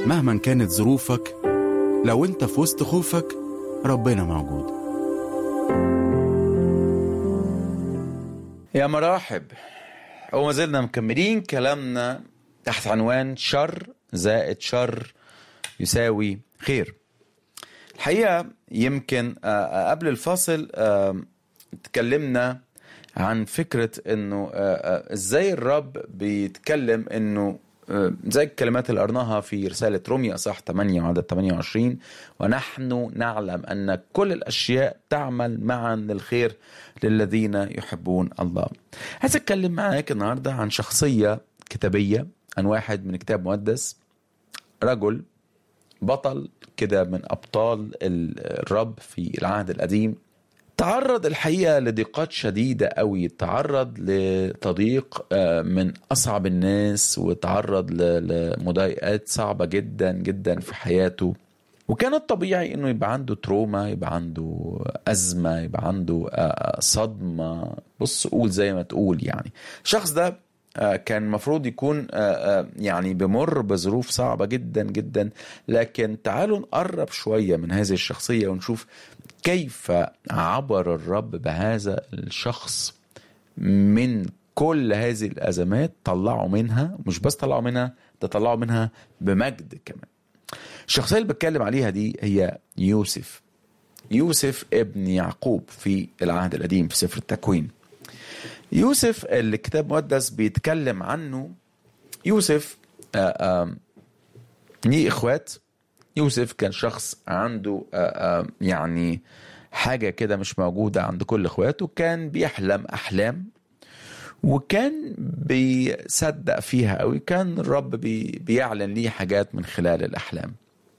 مهما كانت ظروفك لو انت في وسط خوفك ربنا موجود يا مراحب وما زلنا مكملين كلامنا تحت عنوان شر زائد شر يساوي خير الحقيقة يمكن آه، قبل الفاصل آه، اتكلمنا عن فكرة انه آه، آه، ازاي الرب بيتكلم انه آه، زي الكلمات اللي قرناها في رسالة روميا صح 8 وعدد 28 ونحن نعلم أن كل الأشياء تعمل معا للخير للذين يحبون الله عايز أتكلم معاك النهاردة عن شخصية كتابية عن واحد من كتاب مقدس رجل بطل كده من أبطال الرب في العهد القديم تعرض الحقيقة لضيقات شديدة قوي تعرض لتضييق آه، من أصعب الناس وتعرض ل- لمضايقات صعبة جدا جدا في حياته وكان الطبيعي انه يبقى عنده تروما يبقى عنده ازمه يبقى عنده آه، صدمه بص قول زي ما تقول يعني الشخص ده آه، كان المفروض يكون آه، آه، يعني بمر بظروف صعبه جدا جدا لكن تعالوا نقرب شويه من هذه الشخصيه ونشوف كيف عبر الرب بهذا الشخص من كل هذه الازمات طلعوا منها مش بس طلعوا منها ده طلعوا منها بمجد كمان الشخصية اللي بتكلم عليها دي هي يوسف يوسف ابن يعقوب في العهد القديم في سفر التكوين يوسف اللي الكتاب المقدس بيتكلم عنه يوسف آه، آم، ليه اخوات يوسف كان شخص عنده آه، آم، يعني حاجة كده مش موجودة عند كل اخواته كان بيحلم احلام وكان بيصدق فيها قوي كان الرب بي بيعلن ليه حاجات من خلال الأحلام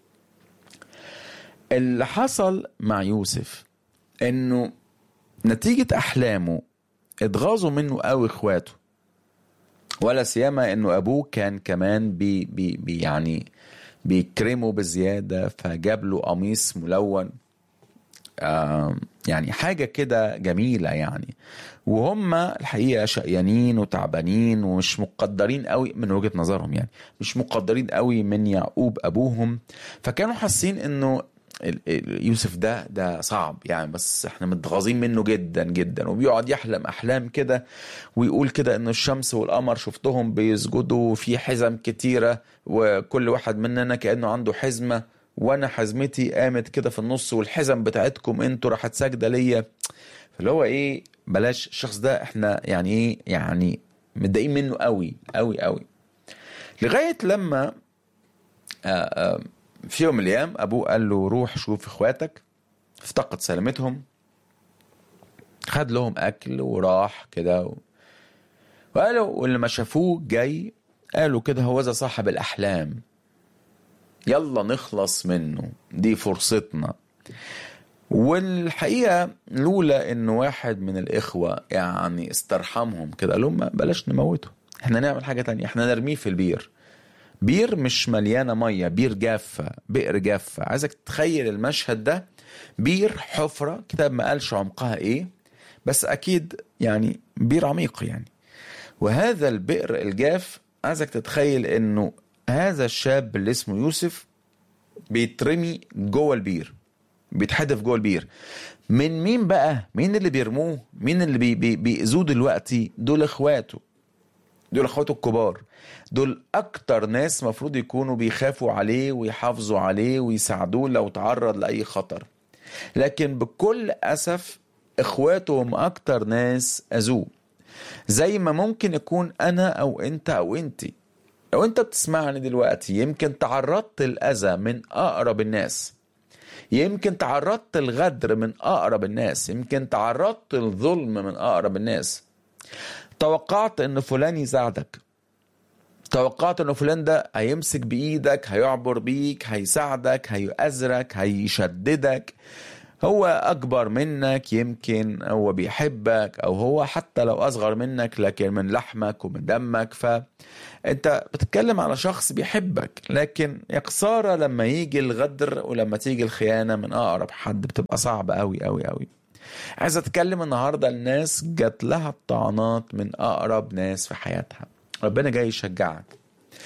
اللي حصل مع يوسف انه نتيجة أحلامه اتغاظوا منه قوي اخواته ولا سيما انه ابوه كان كمان بي بي بي يعني بيكرمه بزيادة فجاب له قميص ملون آم، يعني حاجة كده جميلة يعني وهم الحقيقة شقيانين وتعبانين ومش مقدرين قوي من وجهة نظرهم يعني مش مقدرين قوي من يعقوب أبوهم فكانوا حاسين إنه ال- ال- يوسف ده ده صعب يعني بس احنا متغاظين منه جدا جدا وبيقعد يحلم احلام كده ويقول كده ان الشمس والقمر شفتهم بيسجدوا في حزم كتيره وكل واحد مننا كانه عنده حزمه وانا حزمتي قامت كده في النص والحزم بتاعتكم انتوا راحت ساجده ليا فاللي هو ايه بلاش الشخص ده احنا يعني ايه يعني متضايقين منه قوي قوي قوي لغايه لما آه، آه، في يوم من الايام ابوه قال له روح شوف اخواتك افتقد سلامتهم خد لهم اكل وراح كده و... وقالوا ولما شافوه جاي قالوا كده هو ذا صاحب الاحلام يلا نخلص منه دي فرصتنا والحقيقة لولا ان واحد من الاخوة يعني استرحمهم كده قال لهم بلاش نموته احنا نعمل حاجة تانية احنا نرميه في البير بير مش مليانة مية بير جافة بئر جافة عايزك تتخيل المشهد ده بير حفرة كتاب ما قالش عمقها ايه بس اكيد يعني بير عميق يعني وهذا البئر الجاف عايزك تتخيل انه هذا الشاب اللي اسمه يوسف بيترمي جوه البير بيتحدف جوه البير من مين بقى مين اللي بيرموه مين اللي بي بي بيأذوه دلوقتي دول اخواته دول اخواته الكبار دول اكتر ناس مفروض يكونوا بيخافوا عليه ويحافظوا عليه ويساعدوه لو تعرض لاي خطر لكن بكل اسف اخواته هم اكتر ناس اذوه زي ما ممكن يكون انا او انت او انتي لو انت بتسمعني دلوقتي يمكن تعرضت الاذى من اقرب الناس يمكن تعرضت الغدر من اقرب الناس يمكن تعرضت الظلم من اقرب الناس توقعت ان فلان يساعدك توقعت ان فلان ده هيمسك بايدك هيعبر بيك هيساعدك هيأزرك هيشددك هو اكبر منك يمكن هو بيحبك او هو حتى لو اصغر منك لكن من لحمك ومن دمك فانت بتتكلم على شخص بيحبك لكن يا خساره لما يجي الغدر ولما تيجي الخيانه من اقرب حد بتبقى صعبه قوي قوي قوي عايز اتكلم النهارده الناس جات لها الطعنات من اقرب ناس في حياتها ربنا جاي يشجعك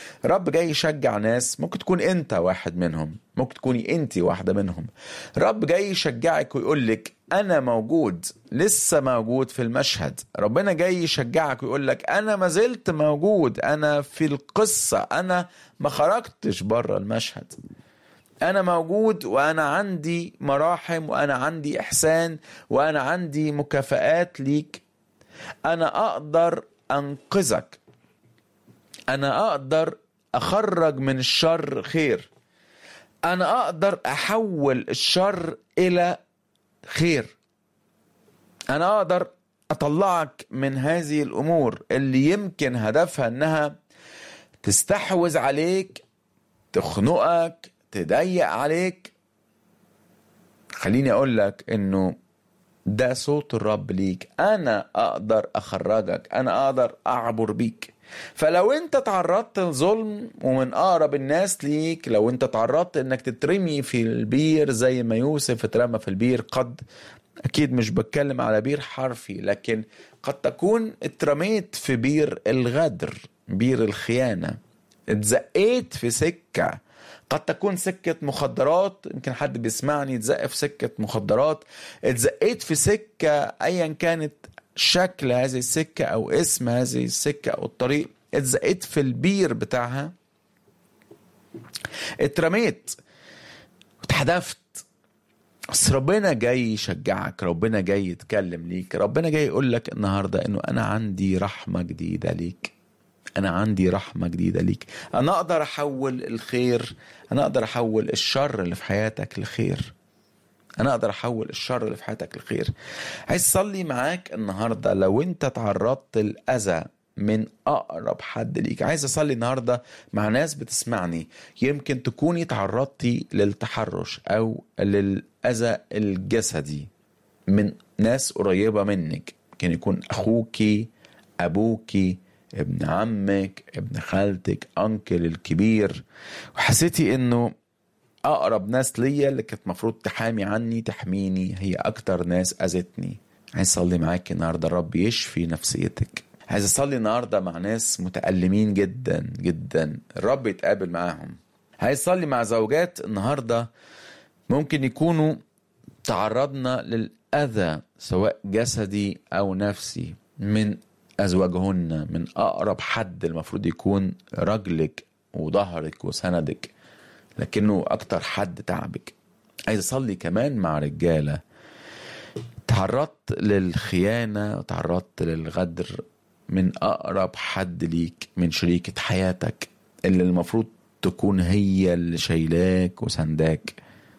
رب جاي يشجع ناس ممكن تكون انت واحد منهم ممكن تكوني انت واحدة منهم رب جاي يشجعك ويقول لك انا موجود لسه موجود في المشهد ربنا جاي يشجعك ويقول لك انا ما زلت موجود انا في القصة انا ما خرجتش بره المشهد انا موجود وانا عندي مراحم وانا عندي احسان وانا عندي مكافآت ليك انا اقدر انقذك انا اقدر اخرج من الشر خير انا اقدر احول الشر الى خير انا اقدر اطلعك من هذه الامور اللي يمكن هدفها انها تستحوذ عليك تخنقك تضيق عليك خليني اقول لك انه ده صوت الرب ليك انا اقدر اخرجك انا اقدر اعبر بيك فلو انت تعرضت لظلم ومن اقرب الناس ليك لو انت تعرضت انك تترمي في البير زي ما يوسف اترمى في البير قد اكيد مش بتكلم على بير حرفي لكن قد تكون اترميت في بير الغدر بير الخيانة اتزقيت في سكة قد تكون سكة مخدرات يمكن حد بيسمعني اتزق في سكة مخدرات اتزقيت في سكة ايا كانت شكل هذه السكة او اسم هذه السكة او الطريق اتزقيت في البير بتاعها اترميت اتحدفت بس ربنا جاي يشجعك ربنا جاي يتكلم ليك ربنا جاي يقول لك النهارده انه انا عندي رحمه جديده ليك انا عندي رحمه جديده ليك انا اقدر احول الخير انا اقدر احول الشر اللي في حياتك لخير انا اقدر احول الشر اللي في حياتك لخير عايز اصلي معاك النهارده لو انت تعرضت لاذى من اقرب حد ليك عايز اصلي النهارده مع ناس بتسمعني يمكن تكوني تعرضتي للتحرش او للاذى الجسدي من ناس قريبه منك ممكن يكون اخوكي ابوكي ابن عمك ابن خالتك انكل الكبير وحسيتي انه اقرب ناس ليا اللي كانت المفروض تحامي عني تحميني هي اكتر ناس اذتني عايز اصلي معاك النهارده الرب يشفي نفسيتك عايز اصلي النهارده مع ناس متألمين جدا جدا الرب يتقابل معاهم عايز اصلي مع زوجات النهارده ممكن يكونوا تعرضنا للأذى سواء جسدي أو نفسي من أزواجهن من أقرب حد المفروض يكون رجلك وظهرك وسندك لكنه أكتر حد تعبك عايز أصلي كمان مع رجالة تعرضت للخيانة وتعرضت للغدر من أقرب حد ليك من شريكة حياتك اللي المفروض تكون هي اللي شايلاك وسنداك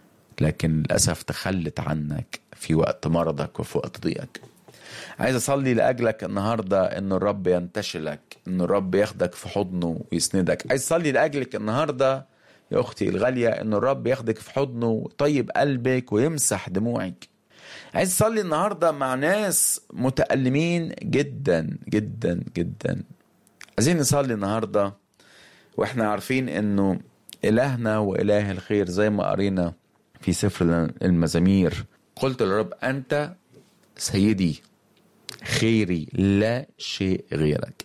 لكن للأسف تخلت عنك في وقت مرضك وفي وقت ضيقك عايز أصلي لأجلك النهاردة إن الرب ينتشلك إن الرب ياخدك في حضنه ويسندك عايز أصلي لأجلك النهاردة يا أختي الغالية إن الرب ياخدك في حضنه ويطيب قلبك ويمسح دموعك عايز أصلي النهاردة مع ناس متألمين جدا جدا جدا عايزين نصلي النهاردة وإحنا عارفين إنه إلهنا وإله الخير زي ما قرينا في سفر المزامير قلت للرب أنت سيدي خيري لا شيء غيرك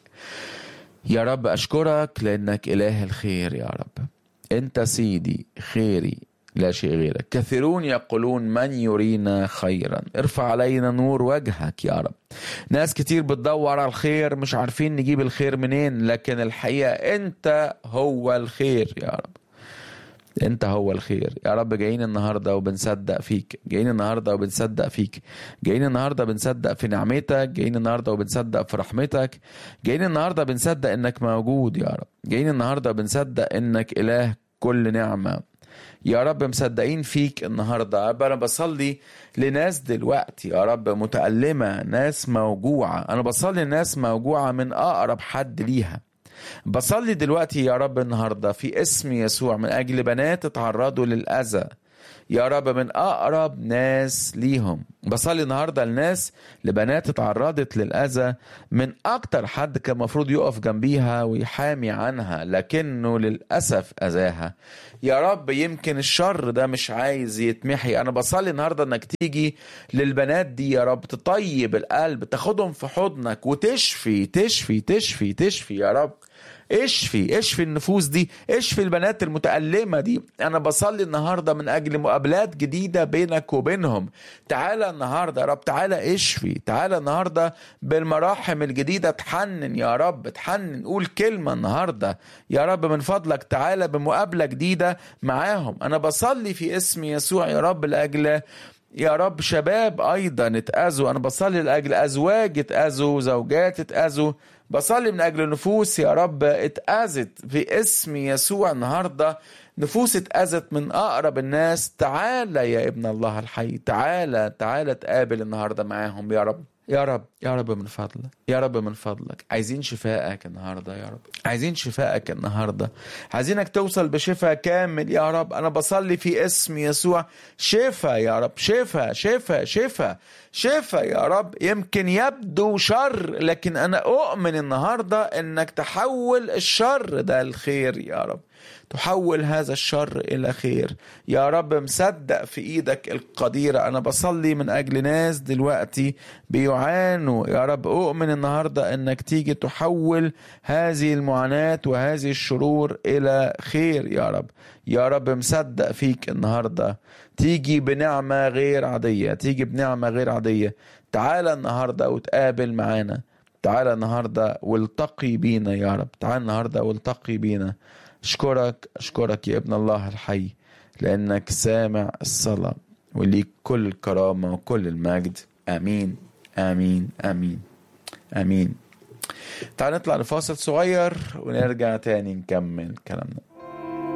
يا رب أشكرك لأنك إله الخير يا رب أنت سيدي خيري لا شيء غيرك كثيرون يقولون من يرينا خيرا ارفع علينا نور وجهك يا رب ناس كتير بتدور على الخير مش عارفين نجيب الخير منين لكن الحقيقة أنت هو الخير يا رب انت هو الخير يا رب جايين النهارده وبنصدق فيك جايين النهارده وبنصدق فيك جايين النهارده بنصدق في نعمتك جايين النهارده وبنصدق في رحمتك جايين النهارده بنصدق انك موجود يا رب جايين النهارده بنصدق انك اله كل نعمه يا رب مصدقين فيك النهارده رب انا بصلي لناس دلوقتي يا رب متألمة ناس موجوعة انا بصلي لناس موجوعة من اقرب حد ليها بصلي دلوقتي يا رب النهارده في اسم يسوع من اجل بنات اتعرضوا للاذى يا رب من اقرب ناس ليهم بصلي النهارده لناس لبنات اتعرضت للاذى من اكتر حد كان المفروض يقف جنبيها ويحامي عنها لكنه للاسف اذاها يا رب يمكن الشر ده مش عايز يتمحي انا بصلي النهارده انك تيجي للبنات دي يا رب تطيب القلب تاخدهم في حضنك وتشفي تشفي تشفي تشفي يا رب اشفي اشفي النفوس دي اشفي البنات المتألمة دي انا بصلي النهاردة من اجل مقابلات جديدة بينك وبينهم تعالى النهاردة يا رب تعالى اشفي تعالى النهاردة بالمراحم الجديدة تحنن يا رب تحنن قول كلمة النهاردة يا رب من فضلك تعالى بمقابلة جديدة معاهم انا بصلي في اسم يسوع يا رب لاجل يا رب شباب ايضا اتاذوا انا بصلي لاجل ازواج اتاذوا زوجات اتاذوا بصلي من اجل نفوس يا رب اتاذت في اسم يسوع النهارده نفوس اتاذت من اقرب الناس تعالى يا ابن الله الحي تعالى تعالى تقابل النهارده معاهم يا رب يا رب يا رب من فضلك يا رب من فضلك عايزين شفائك النهارده يا رب عايزين شفائك النهارده عايزينك توصل بشفاء كامل يا رب انا بصلي في اسم يسوع شفاء يا رب شفاء شفاء شفاء شفاء يا رب يمكن يبدو شر لكن انا اؤمن النهارده انك تحول الشر ده لخير يا رب تحول هذا الشر الى خير يا رب مصدق في ايدك القديره انا بصلي من اجل ناس دلوقتي بيعانوا يا رب اؤمن النهارده انك تيجي تحول هذه المعاناه وهذه الشرور الى خير يا رب يا رب مصدق فيك النهارده تيجي بنعمه غير عاديه تيجي بنعمه غير عاديه تعالى النهارده وتقابل معانا تعالى النهارده والتقي بينا يا رب تعالى النهارده والتقي بينا اشكرك اشكرك يا ابن الله الحي لانك سامع الصلاه وليك كل الكرامه وكل المجد امين امين امين امين تعال نطلع لفاصل صغير ونرجع تاني نكمل كلامنا